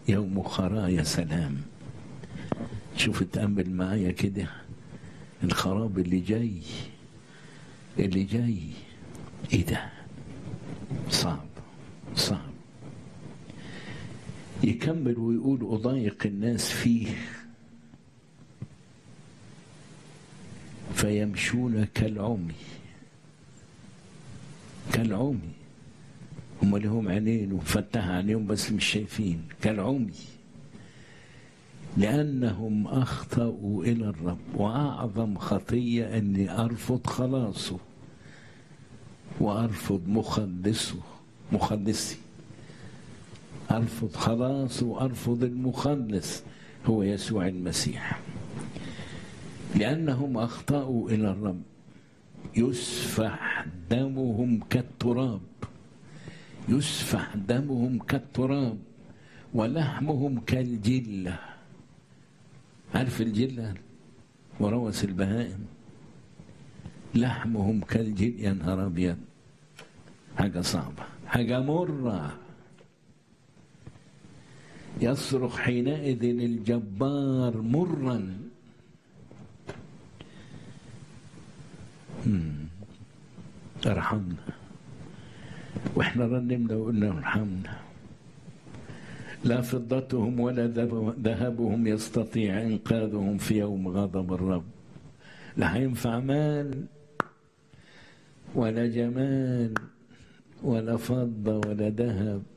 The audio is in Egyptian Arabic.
يوم خرايا سلام شوف تأمل معايا كده الخراب اللي جاي اللي جاي ايه ده صعب صعب يكمل ويقول أضايق الناس فيه فيمشون كالعمي كالعمي هم لهم عينين وفتح عينيهم بس مش شايفين كالعمي لأنهم أخطأوا إلى الرب وأعظم خطية أني أرفض خلاصه وأرفض مخلصه مخلصي أرفض خلاصه وأرفض المخلص هو يسوع المسيح لأنهم أخطأوا إلى الرب يسفح دمهم كالتراب يسفح دمهم كالتراب ولحمهم كالجلة عارف الجلة وروث البهائم لحمهم كالجل يا نهار أبيض حاجة صعبة حاجة مرة يصرخ حينئذ الجبار مرا ارحمنا واحنا رنمنا وقلنا ارحمنا لا فضتهم ولا ذهبهم يستطيع انقاذهم في يوم غضب الرب لا هينفع مال ولا جمال ولا فضه ولا ذهب